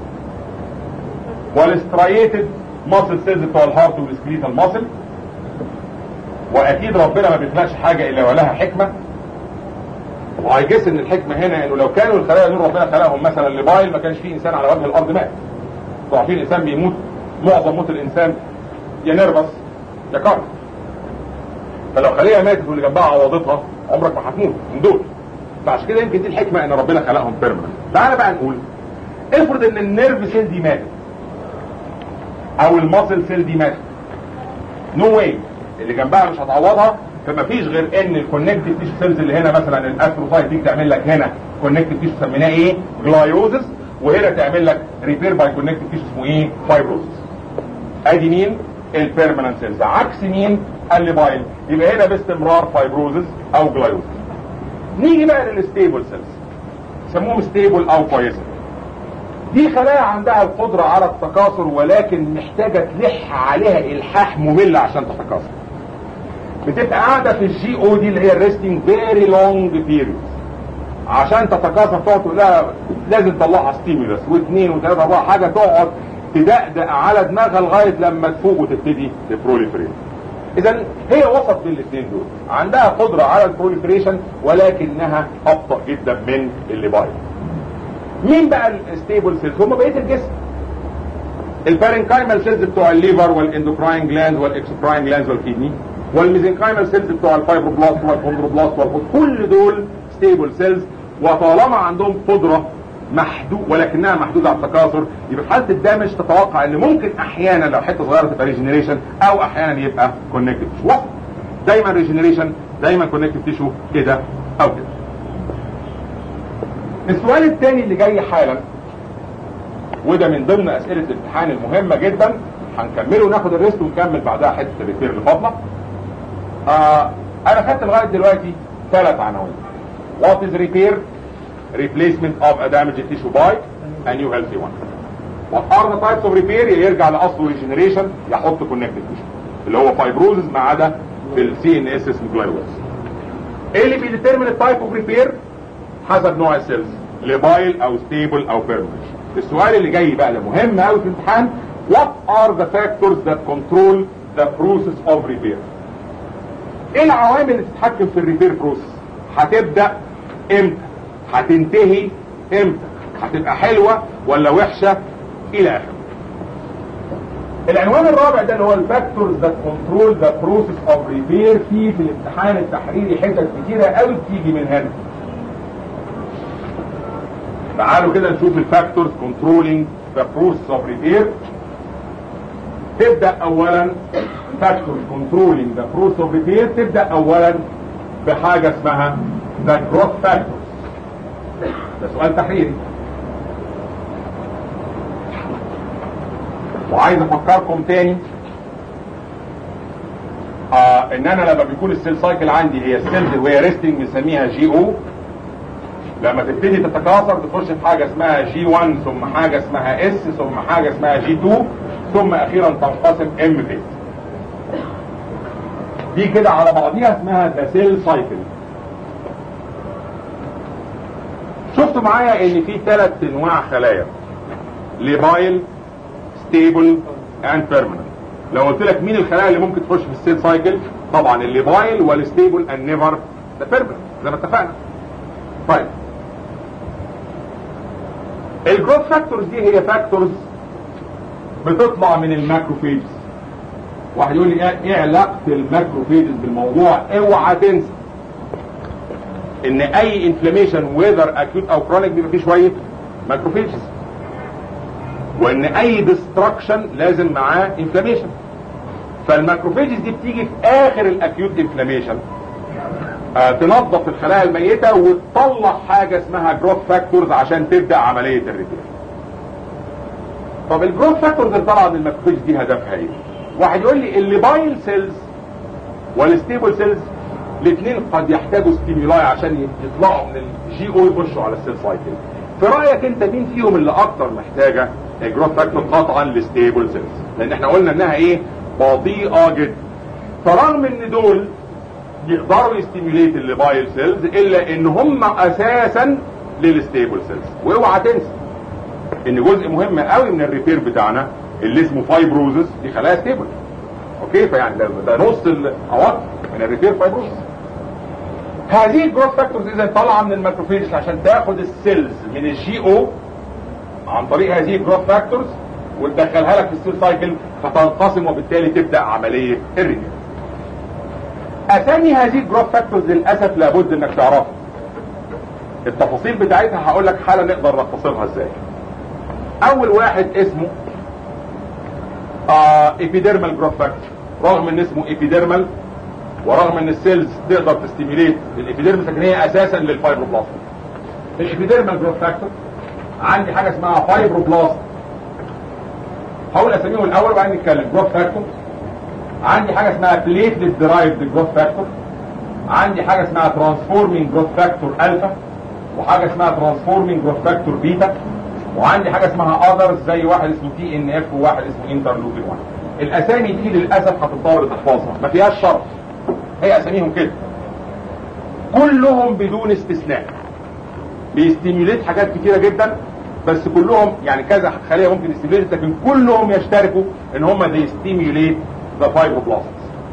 والاسترايتد ماسل سيلز بتوع الهارت والسكليتال ماسل واكيد ربنا ما بيخلقش حاجه الا ولها حكمه وهيجس ان الحكمه هنا انه لو كانوا الخلايا دول ربنا خلقهم مثلا لبايل ما كانش في انسان على وجه الارض مات انتوا عارفين الانسان بيموت معظم موت الانسان يا نرفس يا كارب فلو خليه ماتت واللي جنبها عوضتها عمرك ما هتموت من دول فعشان كده يمكن دي الحكمه ان ربنا خلقهم بيرمننت تعالى بقى نقول افرض ان النيرف سيل دي ماتت او الماسل سيل دي ماتت نو واي اللي جنبها مش هتعوضها فما فيش غير ان الكونكتيف تيشو سيلز اللي هنا مثلا الاستروسايت دي تعمل لك هنا كونكتيف تيشو سميناه ايه جلايوزس وهنا تعمل لك ريبير باي كونكتيف تيشو اسمه ايه فايبروزس ادي مين البيرمننت سيلز عكس مين الليبايل يبقى هنا باستمرار فايبروزس او جلايوزس نيجي بقى للستيبل سيلز سموهم ستيبل او كويسه دي خلايا عندها القدرة على التكاثر ولكن محتاجة تلح عليها الحاح ممل عشان تتكاثر بتبقى قاعدة في الجي او دي اللي هي الريستنج فيري لونج بيريود عشان تتكاثر تقعد تقول لها لازم تطلعها ستيمولس واثنين وثلاثة اربعة حاجة تقعد تدقدق على دماغها لغاية لما تفوق وتبتدي تبروليفريت اذا هي وسط بين الاثنين دول عندها قدرة على البروليفريشن ولكنها ابطأ جدا من اللي بايظ مين بقى الستيبل سيلز هم بقيه الجسم البارنكايمال سيلز بتوع الليفر والاندوكراين جلاند والاكسوكراين جلاند والكيدني والميزنكايمال سيلز بتوع الفايبروبلاست والكوندروبلاست والفوت كل دول ستيبل سيلز وطالما عندهم قدره محدود ولكنها محدوده على التكاثر يبقى في حاله الدامج تتوقع ان ممكن احيانا لو حته صغيره تبقى ريجنريشن او احيانا يبقى كونكتيف تيشو دايما ريجنريشن دايما كونكتيف تيشو كده او كده السؤال الثاني اللي جاي حالا وده من ضمن اسئله الامتحان المهمه جدا هنكمله وناخد الريست ونكمل بعدها حته الريبير اللي فاضله آه انا خدت لغايه دلوقتي ثلاث عناوين What is repair? Replacement of a damaged tissue by a new healthy one. What are the types of repair? يرجع لاصله regeneration يحط connective tissue اللي هو fibrosis ما عدا في السي ان اس اسمه جلايوز ايه اللي بيديترمن التايب اوف ريبير حسب نوع السيلز ليبايل او ستيبل او بيرمنت السؤال اللي جاي بقى ده مهم قوي في الامتحان what are the factors that control the process of repair ايه العوامل اللي تتحكم في الريبير بروسيس هتبدا امتى هتنتهي امتى هتبقى حلوه ولا وحشه الى اخره العنوان الرابع ده اللي هو الفاكتورز ذات كنترول ذا بروسيس اوف ريبير في في الامتحان التحريري حتت كتيره قوي بتيجي من هنا تعالوا كده نشوف الفاكتورز كنترولينج ذا بروسيس اوف ريبير تبدا اولا فاكتورز كنترولينج ذا بروسيس اوف ريبير تبدا اولا بحاجه اسمها ذا جروث فاكتورز ده سؤال تحريري وعايز افكركم تاني آه ان انا لما بيكون السيل سايكل عندي هي السيلز وهي ريستنج بنسميها جي او لما تبتدي تتكاثر تخش في حاجه اسمها جي 1 ثم حاجه اسمها اس ثم حاجه اسمها جي 2 ثم اخيرا تنقسم ام في دي كده على بعضيها اسمها ذا سيل سايكل شفتوا معايا ان في ثلاث انواع خلايا ليبايل ستيبل اند بيرمننت لو قلت لك مين الخلايا اللي ممكن تخش في السيل سايكل طبعا الليبايل والستيبل اند نيفر ذا بيرمننت زي ما اتفقنا طيب الجروث فاكتورز دي هي فاكتورز بتطلع من الماكروفيجز واحد يقول لي ايه علاقه الماكروفيجز بالموضوع اوعى تنسى ان اي انفلاميشن ويذر اكيوت او كرونيك بيبقى فيه شويه ماكروفيجز وان اي ديستركشن لازم معاه انفلاميشن فالماكروفيجز دي بتيجي في اخر الاكيوت انفلاميشن آه تنظف الخلايا الميتة وتطلع حاجة اسمها جروث فاكتورز عشان تبدأ عملية الريبير طب الجروث فاكتورز اللي طالعة من الماكروفيج دي هدفها ايه واحد يقول لي الليبايل سيلز والستيبل سيلز الاثنين قد يحتاجوا ستيمولاي عشان يطلعوا من الجي او يخشوا على السيل سايكل في رايك انت مين فيهم اللي اكتر محتاجه الجروث فاكتور قطعا للستيبل سيلز لان احنا قلنا انها ايه بطيئه جدا فرغم ان دول يقدروا يستيموليت الليبايل سيلز الا ان هم اساسا للستيبل سيلز واوعى تنسى ان جزء مهم قوي من الريبير بتاعنا اللي اسمه فايبروزس دي خلايا ستيبل اوكي فيعني ده, ده نص العوض من الريبير فايبروزس هذه الجروث فاكتورز اذا طالعه من الماكروفيجز عشان تاخد السيلز من الجي او عن طريق هذه الجروث فاكتورز وتدخلها لك في السيل سايكل فتنقسم وبالتالي تبدا عمليه الريبير اسامي هذه الجروث فاكتورز للاسف لابد انك تعرفها التفاصيل بتاعتها هقول لك حاله نقدر نختصرها ازاي اول واحد اسمه آه ايبيديرمال جروث فاكتور رغم ان اسمه ايبيديرمال ورغم ان السيلز تقدر تستيميليت الابيديرمس لكن هي اساسا للفايبروبلاست الابيديرمال جروث فاكتور عندي حاجه اسمها فايبروبلاست هقول اساميهم الاول وبعدين نتكلم جروث فاكتور عندي حاجه اسمها بليتلت درايفد جروث فاكتور عندي حاجه اسمها ترانسفورمينج جروث فاكتور الفا وحاجه اسمها ترانسفورمينج جروث فاكتور بيتا وعندي حاجه اسمها اذرز زي واحد اسمه تي ان اف وواحد اسمه انترلوكين 1 الاسامي دي للاسف هتضطر تحفظها ما فيهاش شرط هي اساميهم كده كلهم بدون استثناء بيستيميوليت حاجات كتيره جدا بس كلهم يعني كذا خليه ممكن يستيميوليت لكن كلهم يشتركوا ان هم بيستيميوليت ذا فايبروبلاست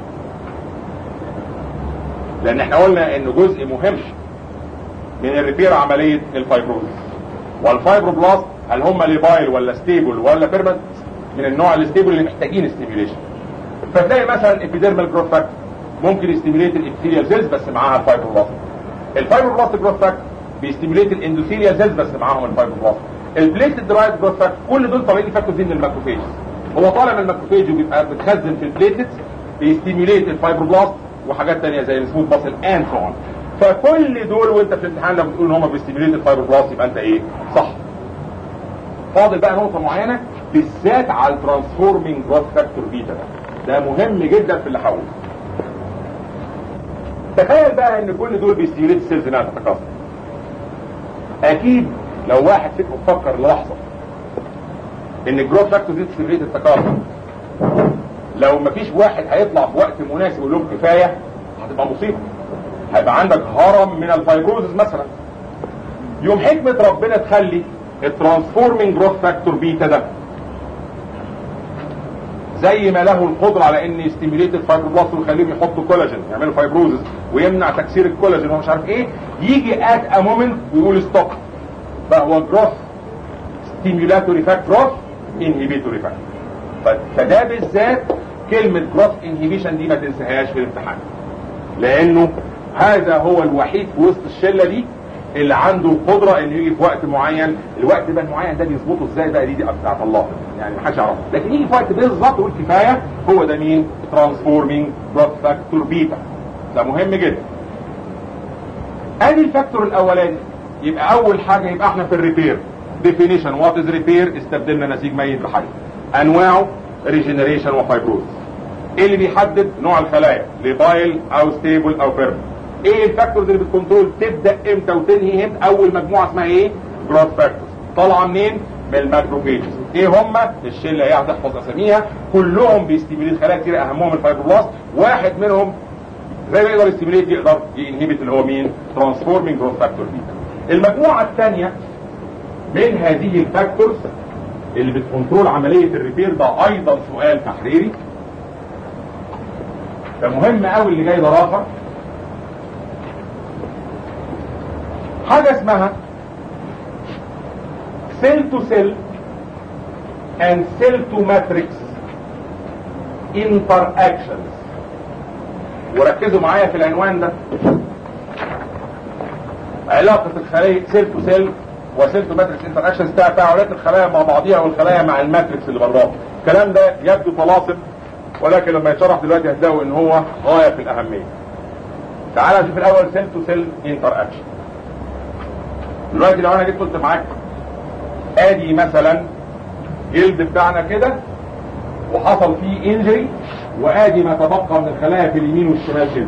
لان احنا قلنا ان جزء مهم من الريبير عمليه الفايبروزس والفايبروبلاست هل هم ليبايل ولا ستيبل ولا بيرمنت من النوع الستيبل اللي محتاجين ستيميوليشن فتلاقي مثلا ابيديرمال جروث فاكتور ممكن يستيميوليت الابيثيليال سيلز بس معاها الفايبروبلاست الفايبروبلاست جروث فاكتور بيستيميوليت الاندوثيليال سيلز بس معاهم الفايبروبلاست البليت درايف جروث فاكتور كل دول طالعين فاكتور دي من الماكروفيج هو طالع من الماكروفيج وبيبقى بتخزن في البليتلتس بيستيميوليت الفايبروبلاست وحاجات تانية زي السموث باسل اند سو اون فكل دول وانت في الامتحان لما بتقول ان هم بيستيميوليت الفايبروبلاست يبقى انت ايه صح فاضل بقى نقطه معينه بالذات على الترانسفورمينج جروث فاكتور بيتا ده ده مهم جدا في اللي حوله تخيل بقى ان كل دول بيستيميوليت السيلز انها تتكاثر اكيد لو واحد فيكم فكر لحظه ان الجروث فاكتور دي تستيميوليت التكاثر لو مفيش واحد هيطلع في وقت مناسب ويقول لهم كفايه هتبقى مصيبه هيبقى عندك هرم من الفايبروزز مثلا يوم حكمه ربنا تخلي الترانسفورمينج جروث فاكتور بيتا ده زي ما له القدره على ان يستيميليت الفايبروبلاست ويخليهم يحطوا كولاجين يعملوا فايبروزز ويمنع تكسير الكولاجين ومش عارف ايه يجي ات ا مومنت ويقول ستوب فهو جروث ستيميولاتوري فاكتور جروث انهبيتوري فاكتور فده بالذات كلمه جروث انهبيشن دي ما تنساهاش في الامتحان لانه هذا هو الوحيد في وسط الشله دي اللي عنده القدره انه يجي في وقت معين الوقت بقى المعين ده بيظبطه ازاي بقى دي دي بتاعت الله يعني محدش يعرفه لكن يجي في وقت بالظبط يقول كفايه هو ده مين ترانسفورمينج جروث فاكتور بيتا ده مهم جدا ادي الفاكتور الاولاني يبقى اول حاجه يبقى احنا في الريبير ديفينيشن وات از ريبير استبدلنا نسيج ميت بحي انواعه ريجنريشن وفايبروز ايه اللي بيحدد نوع الخلايا ليبايل او ستيبل او فيرم ايه الفاكتورز اللي بتكنترول تبدا امتى وتنهي امتى اول مجموعه اسمها ايه جروث فاكتورز طالعه منين من الماكروفيجز ايه هم الشله هي هتحفظ اساميها كلهم بيستيميليت خلايا كتير اهمهم الفايبروبلاست واحد منهم زي ما يقدر يستيميليت يقدر ينهبت اللي هو مين ترانسفورمينج جروث فاكتور بيتا المجموعه الثانيه من هذه الفاكتورز اللي بتكنترول عمليه الريبير ده ايضا سؤال تحريري ده مهم قوي اللي جاي ده اخر حاجة اسمها cell to cell and cell to matrix interactions وركزوا معايا في العنوان ده علاقة الخلايا سيل تو سيل وسيل تو ماتريكس انتراكشنز تفاعلات الخلايا مع بعضيها والخلايا مع الماتريكس اللي براها الكلام ده يبدو طلاسم ولكن لما يتشرح دلوقتي هتلاقوا ان هو غاية في الاهمية تعال نشوف الاول سيل تو سيل انتراكشن دلوقتي لو انا جيت قلت معاك ادي مثلا جلد بتاعنا كده وحصل فيه انجري وادي ما تبقى من الخلايا في اليمين والشمال كده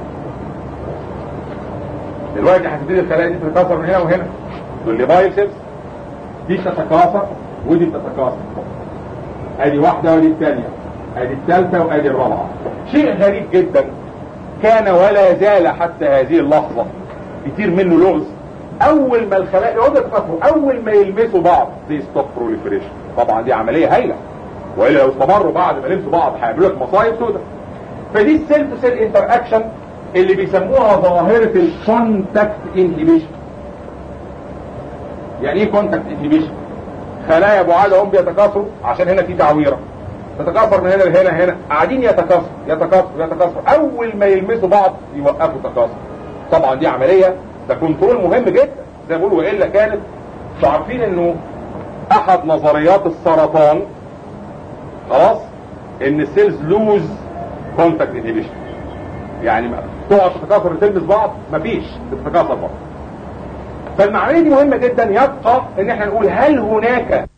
دلوقتي هتبتدي الخلايا دي تتكاثر من هنا وهنا تقول لي بايسبس دي بتتكاثر ودي بتتكاثر ادي واحده ودي الثانيه ادي الثالثه وادي الرابعه شيء غريب جدا كان ولا زال حتى هذه اللحظه كتير منه لغز اول ما الخلايا يقعدوا يتكاثروا اول ما يلمسوا بعض دي ستوب بروليفريشن طبعا دي عمليه هايله والا لو استمروا بعد ما لمسوا بعض هيعملوا لك مصايب سوداء فدي السيل تو سيل انتر اكشن اللي بيسموها ظاهره الكونتاكت انهبيشن يعني ايه كونتاكت انهبيشن خلايا بعاد هم بيتكاثروا عشان هنا في تعويره تتكاثر من هنا لهنا هنا قاعدين يتكاثروا يتكاثروا يتكاثروا اول ما يلمسوا بعض يوقفوا تكاثر طبعا دي عمليه ده كنترول مهم جدا زي ما بيقولوا والا كانت انتوا عارفين انه احد نظريات السرطان خلاص ان السيلز لوز كونتاكت انهبيشن يعني تقعد تتكاثر تلمس بعض مفيش تتكاثر بعض فالعمليه دي مهمه جدا يبقى ان احنا نقول هل هناك